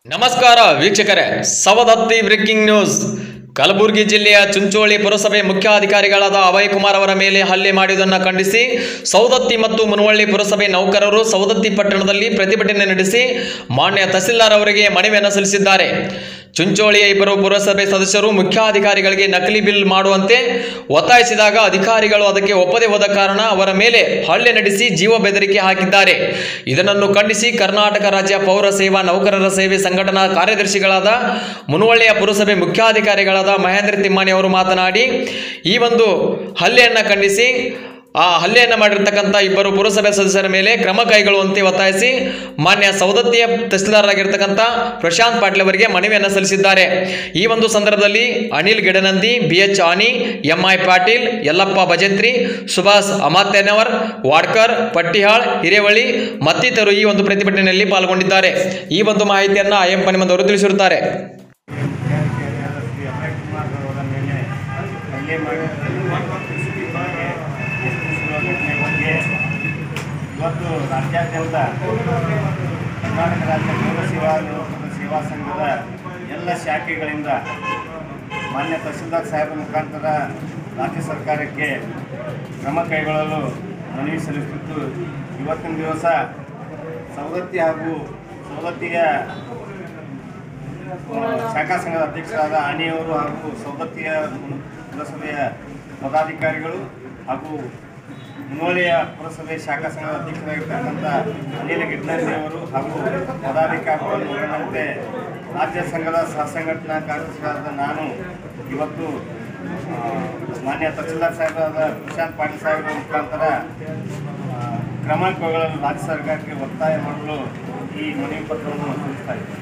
ನಮಸ್ಕಾರ ವೀಕ್ಷಕರೇ Savadatti breaking news Kalaburagi ಜಿಲ್ಲೆಯ ಚುಂಚೋಳಿ ಪುರಸಭೆ ಮುಖ್ಯಾಧಿಕಾರಿಗಳಾದ ಅಭಯ್ ಕುಮಾರ್ ಅವರ ಮೇಲೆ ಹಲ್ಲೆ ಮಾಡಿರುವುದನ್ನು ಖಂಡಿಸಿ ಸೌದತ್ತಿ ಮತ್ತು ಮುನವಳ್ಳಿ ಪುರಸಭೆ ನೌಕರರು ಸೌದತ್ತಿ ಪಟ್ಟಣದಲ್ಲಿ ಪ್ರತಿಭಟನೆ ನಡೆಸಿ ಮಾನ್ಯ ತಹಸೀಲ್ದಾರ್ ಅವರಿಗೆ ಮನವಿಯನ್ನು ಸಲ್ಲಿಸಿದ್ದಾರೆ ಚುಂಚೋಳಿಯ ಇಬ್ಬರು ಪುರಸಭೆ ಸದಸ್ಯರು ಮುಖ್ಯಾಧಿಕಾರಿಗಳಿಗೆ ನಕಲಿ ಬಿಲ್ ಮಾಡುವಂತೆ ಒತ್ತಾಯಿಸಿದಾಗ ಅಧಿಕಾರಿಗಳು ಅದಕ್ಕೆ ಒಪ್ಪದೆ ಹೋದ ಕಾರಣ ಅವರ ಮೇಲೆ ಹಲ್ಲೆ ನಡೆಸಿ ಜೀವ ಬೆದರಿಕೆ ಹಾಕಿದ್ದಾರೆ ಇದನ್ನು ಖಂಡಿಸಿ ಕರ್ನಾಟಕ ರಾಜ್ಯ ಪೌರ ಸೇವಾ ನೌಕರರ ಸೇವೆ ಸಂಘಟನಾ ಕಾರ್ಯದರ್ಶಿಗಳಾದ ಮುನವಳ್ಳಿಯ ಪುರಸಭೆ ಮುಖ್ಯಾಧಿಕಾರಿಗಳಾದ ಮಹೇಂದ್ರ ತಿಮ್ಮಾಣಿ ಅವರು ಮಾತನಾಡಿ ಈ ಒಂದು ಹಲ್ಲೆಯನ್ನು ಖಂಡಿಸಿ ಆ ಹಲ್ಲೆಯನ್ನು ಮಾಡಿರ್ತಕ್ಕಂಥ ಇಬ್ಬರು ಪುರಸಭೆ ಸದಸ್ಯರ ಮೇಲೆ ಕ್ರಮ ಕೈಗೊಳ್ಳುವಂತೆ ಒತ್ತಾಯಿಸಿ ಮಾನ್ಯ ಸೌದತ್ತಿಯ ತಹಸೀಲ್ದಾರ್ ಆಗಿರ್ತಕ್ಕಂಥ ಪ್ರಶಾಂತ್ ಪಾಟೀಲ್ ಅವರಿಗೆ ಮನವಿಯನ್ನು ಸಲ್ಲಿಸಿದ್ದಾರೆ ಈ ಒಂದು ಸಂದರ್ಭದಲ್ಲಿ Anil Gidanandi B H Ani M I Patil Yallappa Bhajantri Subhash Amatyanavar Wadkar Pattihal Hirevali ಮತ್ತಿತರರು ಈ ಒಂದು ಪ್ರತಿಭಟನೆಯಲ್ಲಿ ಪಾಲ್ಗೊಂಡಿದ್ದಾರೆ ಈ ಒಂದು ಮಾಹಿತಿಯನ್ನು ಐ ಎಂ ಪನಿಮಂದವರು ತಿಳಿಸಿರುತ್ತಾರೆ ವಿದ್ಯಾರ್ಥಿಯಾದ ಶ್ರೀ ಅಭಯ್ ಕುಮಾರ್ ಅವರ ಮೇಲೆ ಹಲ್ಲೆ ಮಾಡಿರುವ ಬಗ್ಗೆ ಎಸ್ಪಿಸುವ ಘಟನೆ ಬಗ್ಗೆ ಇವತ್ತು ರಾಜ್ಯಾದ್ಯಂತ ಕರ್ನಾಟಕ ರಾಜ್ಯ ಪೌರ ಸೇವಾ ನೌಕರರ ಸೇವಾ ಸಂಘದ ಎಲ್ಲ ಶಾಖೆಗಳಿಂದ ಮಾನ್ಯ ತಹಸೀಲ್ದಾರ್ ಸಾಹೇಬರ ಮುಖಾಂತರ ರಾಜ್ಯ ಸರ್ಕಾರಕ್ಕೆ ಕ್ರಮ ಕೈಗೊಳ್ಳಲು ಮನವಿ ಸಲ್ಲಿಸುತ್ತಿದ್ದು ಇವತ್ತಿನ ದಿವಸ ಸವದತ್ತಿ ಹಾಗೂ ಸವದತ್ತಿಯ ಶಾಖಾ ಸಂಘದ ಅಧ್ಯಕ್ಷರಾದ ಆನಿಯವರು ಹಾಗೂ ಸೌದತ್ತಿಯ ಪುರಸಭೆಯ ಪದಾಧಿಕಾರಿಗಳು ಹಾಗೂ ಮುನ್ನೋಳಿಯ ಪುರಸಭೆ ಶಾಖಾ ಸಂಘದ ಅಧ್ಯಕ್ಷರಾಗಿರ್ತಕ್ಕಂಥ ಅನಿಲ ಗಿಡ್ನಂದಿ ಅವರು ಹಾಗೂ ಪದಾಧಿಕಾರಿಗಳನ್ನು ಒಳಗೊಂಡಂತೆ ರಾಜ್ಯ ಸಂಘದ ಸಹ ಸಂಘಟನಾ ಕಾರ್ಯದರ್ಶಿಯಾದ ನಾನು ಇವತ್ತು ಆ, ಮಾನ್ಯ ತಹಸೀಲ್ದಾರ್ ಸಾಹೇಬರಾದ ಪ್ರಶಾಂತ್ ಪಾಟೀಲ್ ಸಾಹೇಬರ ಮುಖಾಂತರ ಆ, ಕ್ರಮ ಕೈಗೊಳ್ಳಲು ರಾಜ್ಯ ಸರ್ಕಾರಕ್ಕೆ ಒತ್ತಾಯ ಮಾಡಲು ಈ ಮನವಿ ಪತ್ರವನ್ನು ಸಲ್ಲಿಸ್ತಾ ಇದ್ದೇನೆ